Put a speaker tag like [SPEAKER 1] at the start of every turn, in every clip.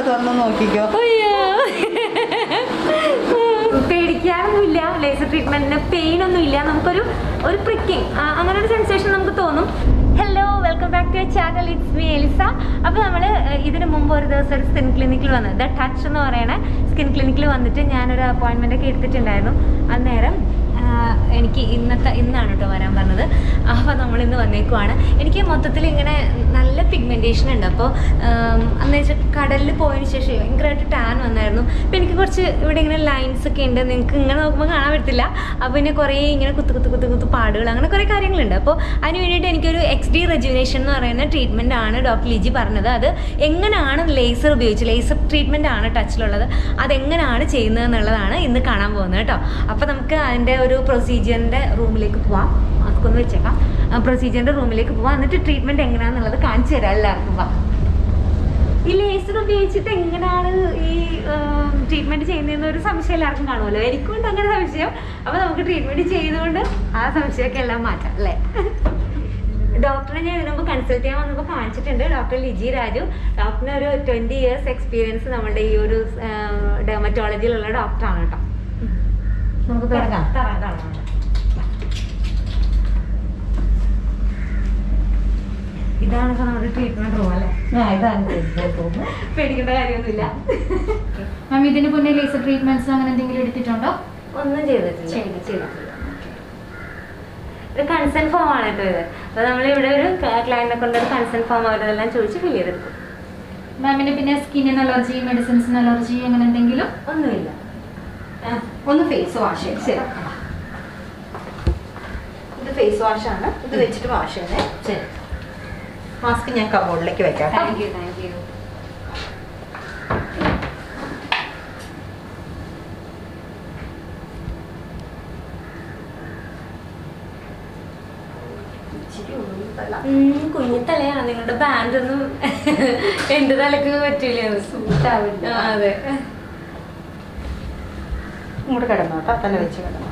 [SPEAKER 1] തുറന്ന് നോക്കിക്കോ
[SPEAKER 2] അയ്യോ പേടിക്കാനൊന്നുമില്ല ലേസർ ട്രീറ്റ്മെന്റിന് പെയിൻ ഒന്നും ഇല്ല നമുക്കൊരു ഒരു പ്രിക്കിംഗ് അങ്ങനെ ഒരു സെൻസേഷൻ നമുക്ക് തോന്നും hello welcome back to channel it's me Eliza അപ്പോൾ നമ്മൾ ഇതിന് മുമ്പ് ഒരു ദിവസം ഒരു സ്കിൻ ക്ലിനിക്കിൽ വന്നത് ദ ടച്ച് എന്ന് പറയുന്ന സ്കിൻ ക്ലിനിക്കിൽ വന്നിട്ട് ഞാനൊരു അപ്പോയിൻമെൻ്റ് ഒക്കെ എടുത്തിട്ടുണ്ടായിരുന്നു അന്നേരം ആ, എനിക്ക് ഇന്നത്തെ ഇന്നാണ് കേട്ടോ വരാൻ പറഞ്ഞത് അപ്പോൾ നമ്മൾ ഇന്ന് വന്നേക്കുവാണ് എനിക്ക് മൊത്തത്തിൽ ഇങ്ങനെ നല്ല പിഗ്മെൻറ്റേഷൻ ഉണ്ട് അപ്പോൾ അന്ന് വെച്ചാൽ കടലിൽ പോയതിന് ശേഷം ഭയങ്കരമായിട്ട് ടാൻ വന്നായിരുന്നു അപ്പോൾ എനിക്ക് കുറച്ച് ഇവിടെ ഇങ്ങനെ ലൈൻസ് ഒക്കെ ഉണ്ട് നിങ്ങൾക്ക് ഇങ്ങനെ നോക്കുമ്പോൾ കാണാൻ പറ്റത്തില്ല അപ്പോൾ പിന്നെ കുറേ ഇങ്ങനെ കുത്തു കുത്തു കുത്തു കുത്തു പാടുകൾ അങ്ങനെ കുറേ കാര്യങ്ങളുണ്ട് അപ്പോൾ അതിന് വേണ്ടിയിട്ട് എനിക്കൊരു എക്സ് ഡി റെജുവിനേഷൻ എന്ന് പറയുന്ന ട്രീറ്റ്മെൻ്റ് ആണ് ഡോക്ടർ ലിജി പറഞ്ഞത് അത് എങ്ങനെയാണ് ലേസർ ഉപയോഗിച്ച് ലേസർ ട്രീറ്റ്മെൻ്റ് ആണ് ടച്ചിലുള്ളത് അതെങ്ങനെയാണ് ചെയ്യുന്നത് എന്നുള്ളതാണ് ഇന്ന് കാണാൻ പോകുന്നത് കേട്ടോ അപ്പോൾ നമുക്ക് അതിൻ്റെ ഒരു പ്രൊസീജിയറിൻ്റെ റൂമിലേക്ക് പോവാം അതൊക്കെ ഒന്ന് വെച്ചേക്കാം പ്രൊസീജിയറിൻ്റെ റൂമിലേക്ക് പോവാം എന്നിട്ട് ട്രീറ്റ്മെൻറ്റ് എങ്ങനെയാണെന്നുള്ളത് കാണിച്ചു തരാം എല്ലാവർക്കും വാ ഈ ലേസർ ഉപയോഗിച്ചിട്ട് എങ്ങനെയാണ് ഈ ട്രീറ്റ്മെന്റ് ചെയ്യുന്നതെന്ന് ഒരു സംശയം എല്ലാവർക്കും കാണുമല്ലോ എനിക്കുണ്ട് അങ്ങനെ സംശയം അപ്പൊ നമുക്ക് ട്രീറ്റ്മെന്റ് ചെയ്തുകൊണ്ട് ആ സംശയമൊക്കെ എല്ലാം മാറ്റാം അല്ലേ ഡോക്ടറെ ഞാൻ ഇതിനു മുമ്പ് കൺസൾട്ട് ചെയ്യാൻ വന്നപ്പോൾ കാണിച്ചിട്ടുണ്ട് ഡോക്ടർ ലിജി രാജു ഡോക്ടറിന് ഒരു ട്വന്റി ഇയേഴ്സ് എക്സ്പീരിയൻസ് നമ്മുടെ ഈ ഒരു ഡെർമറ്റോളജിയിലുള്ള ഡോക്ടറാണ് കേട്ടോ
[SPEAKER 1] നമുക്ക് തുടങ്ങാം
[SPEAKER 2] തുടങ്ങാം, തുടങ്ങാം. ഇതാണ് ഇപ്പൊ നമ്മുടെ ട്രീറ്റ്മെന്റ് റൂം അല്ലേ
[SPEAKER 1] ആ ഇതാണ് റൂം
[SPEAKER 2] പേടിക്കേണ്ട കാര്യമൊന്നുമില്ല
[SPEAKER 3] മാം ഇതിന് മുന്നേ ലേസർ ട്രീറ്റ്മെന്റ്സ് അങ്ങനെ എന്തെങ്കിലും എടുത്തിട്ടുണ്ടോ
[SPEAKER 2] ഒന്നും ചെയ്തിട്ടില്ല
[SPEAKER 3] ചെയ്തിട്ടില്ല.
[SPEAKER 2] ചെയ്തിട്ടില്ല ഒരു കൺസെൻ ഫോം ആണ് കേട്ടോ ഇത് അപ്പൊ നമ്മൾ ഇവിടെ ഒരു ക്ലയന്റിനെ കൊണ്ട് ഒരു കൺസെൻ ഫോം അവരെല്ലാം ചോദിച്ച് ഫിൽ ചെയ്തെടുക്കും
[SPEAKER 3] മാമിന് പിന്നെ സ്കിന്നിന് അലർജി മെഡിസിൻസിന് അലർജി അങ്ങനെ എന്തെങ്കിലും
[SPEAKER 2] ഒന്നുമില്ല
[SPEAKER 1] ആ, ഒന്ന് ഫേസ് വാഷ് ചെയ്യണം
[SPEAKER 2] ശരി
[SPEAKER 1] ഇത് ഫേസ് വാഷ് ആണ് ഇത് വെച്ചിട്ട് വാഷ് ചെയ്യണേ
[SPEAKER 2] ശരി
[SPEAKER 1] മാസ്ക് ഞാൻ കബോർഡിലേക്ക് വെക്കാം കേട്ടോ.
[SPEAKER 2] താങ്ക് യു താങ്ക് യു
[SPEAKER 1] ഇച്ചിരി ഉള്ളിൽ തല.
[SPEAKER 2] കുഞ്ഞു തലയാണ് നിങ്ങളുടെ ബാൻഡ് ഒന്നും എന്റെ തലക്ക് പറ്റില്ല ആ, അതെ
[SPEAKER 1] ഇങ്ങോട്ട് കിടന്നോ കേട്ടോ തല വെച്ച് കിടന്നോ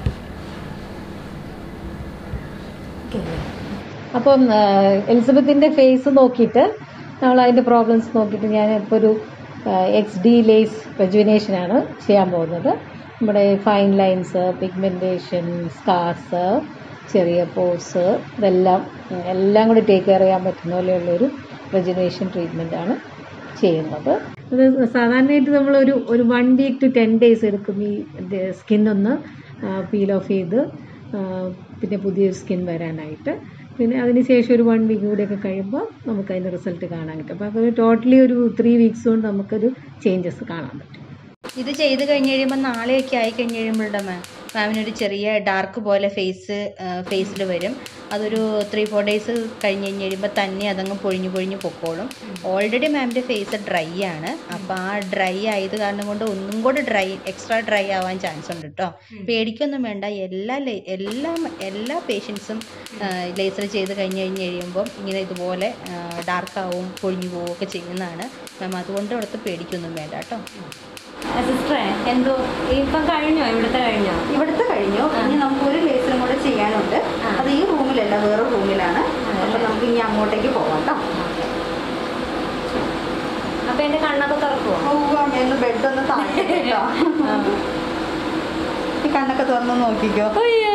[SPEAKER 4] അപ്പം ആ, എലിസബത്തിൻ്റെ ഫേസ് നോക്കിയിട്ട് നമ്മൾ അതിൻ്റെ പ്രോബ്ലംസ് നോക്കിയിട്ട് ഞാൻ ഇപ്പോൾ ഒരു എക്സ് ഡി ലേസ് റെജുവിനേഷനാണ് ചെയ്യാൻ പോകുന്നത് നമ്മുടെ ഫൈൻ ലൈൻസ് പിഗ്മെൻറ്റേഷൻ സ്കാർസ് ചെറിയ പോർസ് ഇതെല്ലാം ഉം, എല്ലാം കൂടി ടേക്ക് കെയർ ചെയ്യാൻ പറ്റുന്ന പോലെയുള്ളൊരു റെജുവിനേഷൻ ട്രീറ്റ്മെൻറ്റാണ് ചെയ്യുന്നത് അത് സാധാരണയായിട്ട് നമ്മളൊരു ഒരു one week to ten days എടുക്കും ഈ സ്കിന്നൊന്ന് പീൽ ഓഫ് ചെയ്ത് ആ, പിന്നെ പുതിയൊരു സ്കിൻ വരാനായിട്ട് പിന്നെ അതിന് ശേഷം ഒരു വൺ വീക്ക് കൂടെയൊക്കെ കഴിയുമ്പോൾ നമുക്ക് അതിൻ്റെ റിസൾട്ട് കാണാൻ കിട്ടും അപ്പോൾ അതൊരു ടോട്ടലി ഒരു ത്രീ വീക്സ് കൊണ്ട് നമുക്കൊരു ചേഞ്ചസ് കാണാൻ പറ്റും
[SPEAKER 5] ഇത് ചെയ്ത് കഴിഞ്ഞ് കഴിയുമ്പോൾ നാളെയൊക്കെ ആയി കഴിഞ്ഞ് കഴിയുമ്പോഴുടെ മാം മാമിനൊരു ചെറിയ ഡാർക്ക് പോലെ ഫേസ് ഫേസിൽ വരും അതൊരു ത്രീ ഫോർ ഡേയ്സ് കഴിഞ്ഞ് കഴിഞ്ഞ് കഴിയുമ്പോൾ തന്നെ അതങ്ങ് പൊഴിഞ്ഞു പൊഴിഞ്ഞു പൊക്കോളും ഓൾറെഡി മാമിൻ്റെ ഫേസ് ഡ്രൈ ആണ് അപ്പോൾ ആ ഡ്രൈ ആയത് കാരണം കൊണ്ട് ഒന്നും കൂടെ ഡ്രൈ എക്സ്ട്രാ ഡ്രൈ ആവാൻ ചാൻസ് ഉണ്ട് കേട്ടോ പേടിക്കൊന്നും വേണ്ട എല്ലാ ലേ- എല്ലാ എല്ലാ പേഷ്യൻസും ലേസർ ചെയ്ത് കഴിഞ്ഞ് കഴിഞ്ഞ് കഴിയുമ്പം ഇങ്ങനെ ഇതുപോലെ ഡാർക്ക് ആവും പൊഴിഞ്ഞു പോവുകയൊക്കെ ചെയ്യുന്നതാണ് മാം അതുകൊണ്ട് അവിടുത്തെ പേടിക്കൊന്നും വേണ്ട കേട്ടോ
[SPEAKER 2] സിസ്റ്ററെ എന്തോ ഇപ്പം കഴിഞ്ഞോ ഇവിടുത്തെ കഴിഞ്ഞോ
[SPEAKER 1] ഇവിടുത്തെ കഴിഞ്ഞു ഇനി നമുക്ക് ഒരു ലേസറും കൂടെ ചെയ്യാനുണ്ട്
[SPEAKER 2] ആ.
[SPEAKER 1] അത് ഈ റൂമിലല്ല വേറെ റൂമിലാണ് അപ്പൊ നമുക്ക് ഇനി അങ്ങോട്ടേക്ക് പോവാം കേട്ടോ
[SPEAKER 2] അപ്പൊ എന്റെ കണ്ണൊക്കെ തുറക്കുവോ
[SPEAKER 1] ഞാൻ ബെഡ് ഒന്ന് താഴ്ത്തി കേട്ടോ ഈ കണ്ണൊക്കെ തുറന്ന് നോക്കിക്കോ
[SPEAKER 2] അയ്യോ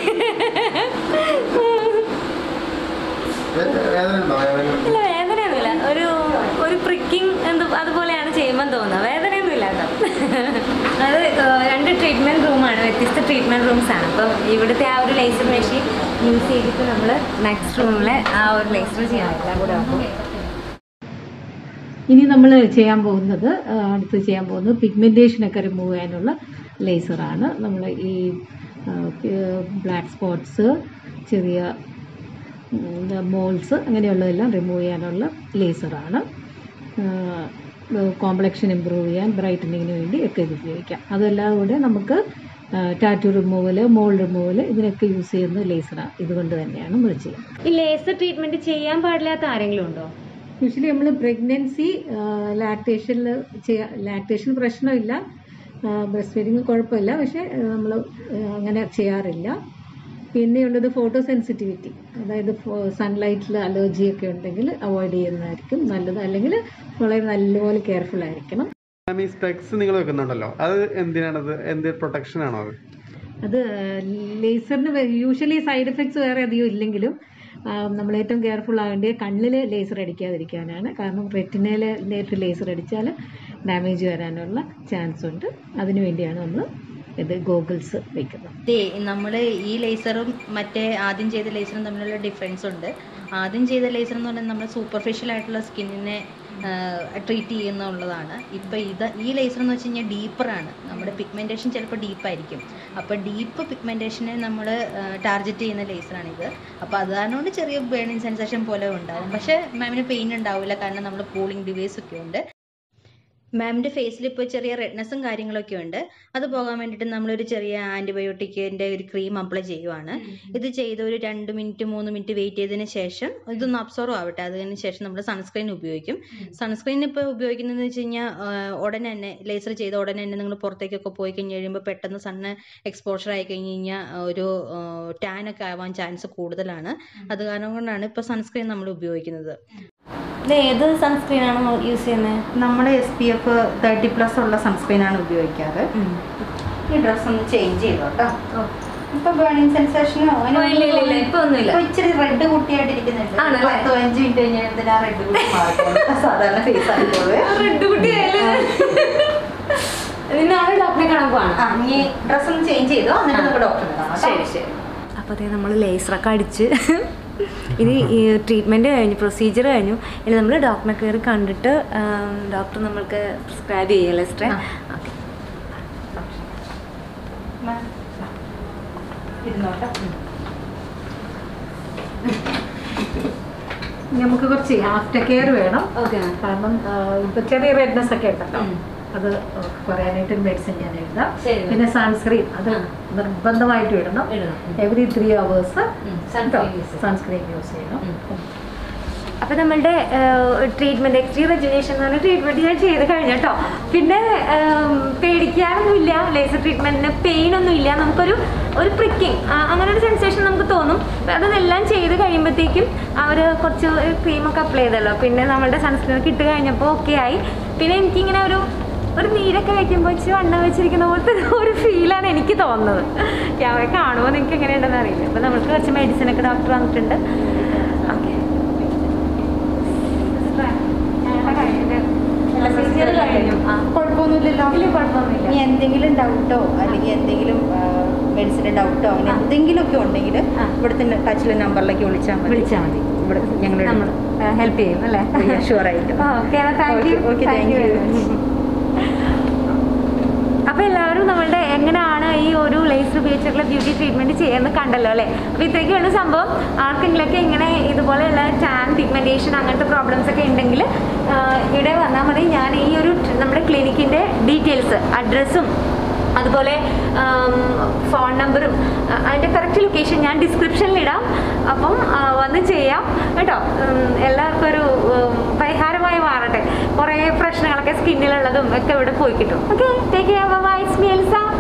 [SPEAKER 6] വേദനയുണ്ടോ വേദന
[SPEAKER 2] ഇല്ല വേദനയൊന്നുമില്ല ഒരു ഒരു പ്രിക്കിംഗ് എന്ത് അതുപോലെയാണ് ചെയ്യുമ്പോൾ തോന്നുന്നത് വേദനയൊന്നുമില്ല കേട്ടോ അത് ഏഹ്, രണ്ട് ട്രീറ്റ്മെന്റ് റൂമാണ് വ്യത്യസ്ത ട്രീറ്റ്മെന്റ് റൂംസ് ആണ് അപ്പം ഇവിടുത്തെ ആ ഒരു ലേസർ മെഷീൻ യൂസ് ചെയ്തിട്ട് നമ്മൾ നെക്സ്റ്റ് റൂമിലെ ആ ഒരു ലേസർ ചെയ്യാം എല്ലാം കൂടെ ആകുമ്പോൾ
[SPEAKER 4] ഇനി നമ്മൾ ചെയ്യാൻ പോകുന്നത് ആ, അടുത്ത് ചെയ്യാൻ പോകുന്നത് പിഗ്മെൻറ്റേഷനൊക്കെ റിമൂവ് ചെയ്യാനുള്ള ലേസറാണ് നമ്മൾ ഈ ബ്ലാക്ക് സ്പോട്ട്സ് ചെറിയ മോൾസ് അങ്ങനെയുള്ളതെല്ലാം റിമൂവ് ചെയ്യാനുള്ള ലേസറാണ് കോംപ്ലക്ഷൻ ഇമ്പ്രൂവ് ചെയ്യാൻ ബ്രൈറ്റനിങ്ങിന് വേണ്ടി ഒക്കെ ഇത് ഉപയോഗിക്കാം അതല്ലാതെ കൂടെ നമുക്ക് ടാറ്റു റിമൂവൽ മോൾ റിമൂവൽ ഇതിനൊക്കെ യൂസ് ചെയ്യുന്ന ലേസറാണ് ഇതുകൊണ്ട് തന്നെയാണ് നമ്മൾ ചെയ്യുന്നത്
[SPEAKER 2] ഈ ലേസർ ട്രീറ്റ്മെന്റ് ചെയ്യാൻ പാടില്ലാത്ത ആരെങ്കിലും ഉണ്ടോ
[SPEAKER 4] യൂഷ്വലി നമ്മൾ പ്രഗ്നൻസി ലാക്ടേഷനിൽ ചെയ്യാ ലാക്ടേഷൻ പ്രശ്നമില്ല ബ്രസ്റ്റ് ഫീഡിങ് കുഴപ്പമില്ല പക്ഷേ നമ്മൾ അങ്ങനെ ചെയ്യാറില്ല പിന്നെയുള്ളത് ഫോട്ടോ സെൻസിറ്റിവിറ്റി അതായത് സൺലൈറ്റിൽ അലർജി ഒക്കെ ഉണ്ടെങ്കിൽ അവോയ്ഡ് ചെയ്യുന്നതായിരിക്കും നല്ലത് അല്ലെങ്കിൽ വളരെ നല്ലപോലെ കെയർഫുൾ ആയിരിക്കണം
[SPEAKER 6] മാം ഈ സ്പെക്സ് നിങ്ങൾ വെക്കുന്നുണ്ടല്ലോ അത് എന്തിനാണത് എന്ത് പ്രൊട്ടക്ഷൻ ആണോ അത്
[SPEAKER 4] അത് ലേസറിന് യൂഷ്വലി സൈഡ് എഫക്ട്സ് വേറെ അധികം ഇല്ലെങ്കിലും ആ, നമ്മൾ ഏറ്റവും കെയർഫുൾ ആകേണ്ടത് കണ്ണിൽ ലേസർ അടിക്കാതിരിക്കാനാണ് കാരണം റെറ്റിനയിൽ നേരിട്ട് ലേസർ അടിച്ചാൽ ഡാമേജ് വരാനുള്ള ചാൻസ് ഉണ്ട് അതിനു വേണ്ടിയാണ് നമ്മൾ ഇത് ഗോഗിൾസ് വയ്ക്കുന്നത്
[SPEAKER 5] ദേ നമ്മൾ ഈ ലേസറും മറ്റേ ആദ്യം ചെയ്ത ലേസറും തമ്മിലുള്ള ഡിഫറൻസ് ഉണ്ട് ആദ്യം ചെയ്ത ലേസർ എന്ന് പറഞ്ഞാൽ നമ്മൾ സൂപ്പർഫിഷ്യൽ ആയിട്ടുള്ള സ്കിന്നിനെ ട്രീറ്റ് ചെയ്യുന്നുള്ളതാണ് ഇപ്പോൾ ഇത് ഈ ലേസർ എന്ന് വെച്ച് കഴിഞ്ഞാൽ ഡീപ്പറാണ് നമ്മുടെ പിഗ്മെൻറ്റേഷൻ ചിലപ്പോൾ ഡീപ്പായിരിക്കും അപ്പോൾ ഡീപ്പ് പിഗ്മെൻറ്റേഷനെ നമ്മൾ ടാർഗറ്റ് ചെയ്യുന്ന ലേസറാണിത് അപ്പോൾ അത് കാരണം കൊണ്ട് ചെറിയ ബേണിങ് സെൻസേഷൻ പോലെ ഉണ്ടാവും പക്ഷേ മാമിന് പെയിൻ ഉണ്ടാവില്ല കാരണം നമ്മൾ കൂളിംഗ് ഡിവൈസ് ഒക്കെ ഉണ്ട് മാമിൻ്റെ ഫേസിൽ ഇപ്പോൾ ചെറിയ റെഡ്നെസ്സും കാര്യങ്ങളൊക്കെ ഉണ്ട് അത് പോകാൻ വേണ്ടിയിട്ട് നമ്മളൊരു ചെറിയ ആൻറ്റിബയോട്ടിക്കിൻ്റെ ഒരു ക്രീം അപ്ലൈ ചെയ്യുവാണ് ഇത് ചെയ്ത് ഒരു രണ്ട് മിനിറ്റ് മൂന്ന് മിനിറ്റ് വെയിറ്റ് ചെയ്തതിന് ശേഷം ഇതൊന്ന് അബ്സോർവ് ആവട്ടെ അതിന് ശേഷം നമ്മൾ സൺസ്ക്രീൻ ഉപയോഗിക്കും സൺസ്ക്രീൻ ഇപ്പോൾ ഉപയോഗിക്കുന്നതെന്ന് വെച്ച് കഴിഞ്ഞാൽ ഉടനെ തന്നെ ലേസർ ചെയ്ത ഉടനെ തന്നെ നിങ്ങൾ പുറത്തേക്കൊക്കെ പോയി കഴിഞ്ഞ് കഴിയുമ്പോൾ പെട്ടെന്ന് സണ്ണ് എക്സ്പോഷർ ആയി കഴിഞ്ഞ് കഴിഞ്ഞാൽ ഒരു ടാൻ ഒക്കെ ആവാൻ ചാൻസ് കൂടുതലാണ് അത് കാരണം കൊണ്ടാണ് ഇപ്പോൾ സൺസ്ക്രീൻ നമ്മൾ ഉപയോഗിക്കുന്നത്
[SPEAKER 2] ഇത് ഏത് സൺസ്ക്രീൻ ആണ് യൂസ് ചെയ്യുന്നത്
[SPEAKER 5] നമ്മൾ S P F thirty plus ഉള്ള സൺസ്ക്രീൻ ആണ് ഉപയോഗിക്കാറ് ഈ ഡ്രസ് ഒന്ന് ചേഞ്ച് ചെയ്തോ കേട്ടോ ഇപ്പൊ ബേണിംഗ് സെൻസേഷനോ
[SPEAKER 2] ഓ, ഇല്ല, ഇല്ല, ഇല്ല, ഇപ്പൊ ഒന്നുമില്ല.
[SPEAKER 5] ഇച്ചിരി റെഡ് കുട്ടിയായിട്ടിരിക്കുന്നുണ്ട്
[SPEAKER 2] ആണല്ലേ?
[SPEAKER 5] പത്ത് പതിനഞ്ച് മിനിറ്റ് കഴിഞ്ഞാൽ ആ റെഡ് കുട്ടി മാറിക്കോളും. സാധാരണ ഫേസ് ആയിക്കോളൂ
[SPEAKER 2] റെഡ് കുട്ടിയല്ലേ നാളെ ഡോക്ടറെ കാണാൻ പോവാണ്
[SPEAKER 5] ആ ഇനി ഡ്രസ് ഒന്ന് ചേഞ്ച് ചെയ്തോ എന്നിട്ട് നമുക്ക് ഡോക്ടറെ കാണാം കേട്ടോ?
[SPEAKER 2] ശരി ശരി അപ്പോൾ അതേ നമ്മൾ ലേസറൊക്കെ അടിച്ച് ഇനി ഈ ട്രീറ്റ്മെൻറ്റ് കഴിഞ്ഞു പ്രൊസീജിയർ കഴിഞ്ഞു ഇനി നമ്മൾ ഡോക്ടറെ കയറി കണ്ടിട്ട് ഡോക്ടർ നമ്മൾക്ക് പ്രിസ്ക്രൈബ് ചെയ്യും ലെസ്റ്ററെ ഓക്കെ
[SPEAKER 5] മാം, ഇരുന്നോട്ടെ
[SPEAKER 4] നമുക്ക് കുറച്ച് ആഫ്റ്റർ കെയർ വേണം
[SPEAKER 2] ഓക്കെ
[SPEAKER 4] കാരണം ആ, ഇപ്പൊ ചെറിയ റെഡ്നെസ് ഒക്കെ ഉണ്ടല്ലോ അത് കുറയാനായിട്ട് ഒരു മെഡിസിൻ ഞാൻ എഴുതാം
[SPEAKER 2] ശരി.
[SPEAKER 4] പിന്നെ സൺസ്ക്രീൻ അത് നിർബന്ധമായിട്ടും ഇടണം
[SPEAKER 2] ഇടണം.
[SPEAKER 4] Every three hours
[SPEAKER 2] sunscreen use ചെയ്യണം.
[SPEAKER 4] സൺസ്ക്രീൻ യൂസ് ചെയ്യണം
[SPEAKER 2] അപ്പോൾ നമ്മളുടെ ട്രീറ്റ്മെൻറ്റ് എക്സ്ട്രീ റെജുനേഷൻ എന്ന് പറഞ്ഞ ട്രീറ്റ്മെൻറ്റ് ഞാൻ ചെയ്ത് കഴിഞ്ഞു കേട്ടോ പിന്നെ ഉം, പേടിക്കാനൊന്നുമില്ല ലേസർ ട്രീറ്റ്മെൻറ്റിന് പെയിൻ ഒന്നും ഇല്ല നമുക്കൊരു ഒരു പ്രിക്കിങ് അങ്ങനെ ഒരു സെൻസേഷൻ നമുക്ക് തോന്നും അതെല്ലാം ചെയ്ത് കഴിയുമ്പോഴത്തേക്കും അവർ കുറച്ച് ക്രീമൊക്കെ അപ്ലൈ ചെയ്തല്ലോ പിന്നെ നമ്മളുടെ സൺസ്ക്രീനൊക്കെ ഇട്ട് കഴിഞ്ഞപ്പോൾ ഓക്കെ ആയി പിന്നെ എനിക്കിങ്ങനെ ഒരു ഒരു നീരൊക്കെ വയ്ക്കുമ്പോൾ ഇച്ചിരി വണ്ണം വെച്ചിരിക്കുന്ന പോലത്തെ ഒരു ഫീലാണ് എനിക്ക് തോന്നുന്നത് ക്യാമറ കാണുമ്പോൾ നിങ്ങൾക്ക് എങ്ങനെയുണ്ടെന്ന് അറിയില്ല അപ്പോൾ നമുക്ക് കുറച്ച് മെഡിസിനൊക്കെ ഡോക്ടർ വന്നിട്ടുണ്ട് ഓക്കെ
[SPEAKER 5] കുഴപ്പമൊന്നുമില്ലല്ലോ
[SPEAKER 2] ഇല്ല കുഴപ്പമൊന്നുമില്ല
[SPEAKER 5] ഇനി എന്തെങ്കിലും ഡൗട്ടോ അല്ലെങ്കിൽ എന്തെങ്കിലും മെഡിസിൻ്റെ ഡൗട്ടോ അങ്ങനെ എന്തെങ്കിലുമൊക്കെ ഉണ്ടെങ്കിൽ
[SPEAKER 2] ആ.
[SPEAKER 5] ഇവിടുത്തെ ടച്ചിലെ നമ്പറിലേക്ക് വിളിച്ചാൽ മതി
[SPEAKER 2] വിളിച്ചാൽ മതി
[SPEAKER 5] ഇവിടെ ഞങ്ങൾ
[SPEAKER 2] നമ്മൾ ഹെൽപ്പ് ചെയ്യും അല്ലേ
[SPEAKER 5] ഷുവറായിട്ടും
[SPEAKER 2] okay thank you
[SPEAKER 5] Okay, okay, thank you.
[SPEAKER 2] അപ്പോൾ എല്ലാവരും നമ്മളുടെ എങ്ങനെയാണ് ഈ ഒരു ലേസർ ഉപയോഗിച്ചിട്ടുള്ള ബ്യൂട്ടി ട്രീറ്റ്മെൻറ്റ് ചെയ്യുന്നത് കണ്ടല്ലോ അല്ലേ അപ്പോൾ ഇത്രയ്ക്കാണ് സംഭവം ആർക്കെങ്കിലൊക്കെ ഇങ്ങനെ ഇതുപോലെയുള്ള ടാൻ പിഗ്മെൻറ്റേഷൻ അങ്ങനത്തെ പ്രോബ്ലംസ് ഒക്കെ ഉണ്ടെങ്കിൽ ഇവിടെ വന്നാൽ മതി ഞാൻ ഈ ഒരു tr- നമ്മുടെ ക്ലിനിക്കിൻ്റെ ഡീറ്റെയിൽസ് അഡ്രസ്സും അതുപോലെ ഫോൺ നമ്പറും അതിൻ്റെ കറക്റ്റ് ലൊക്കേഷൻ ഞാൻ ഡിസ്ക്രിപ്ഷനിൽ ഇടാം അപ്പം ആ, വന്ന് ചെയ്യാം കേട്ടോ ഉം, എല്ലാവർക്കും ഒരു ഉം, പരിഹാരമായി മാറട്ടെ കുറേ പ്രശ്നങ്ങളൊക്കെ സ്കിന്നിലുള്ളതും ഒക്കെ ഇവിടെ പോയി കിട്ടും ഓക്കെ ടേക്ക് കെയർ ബൈ സ്മി എൽസ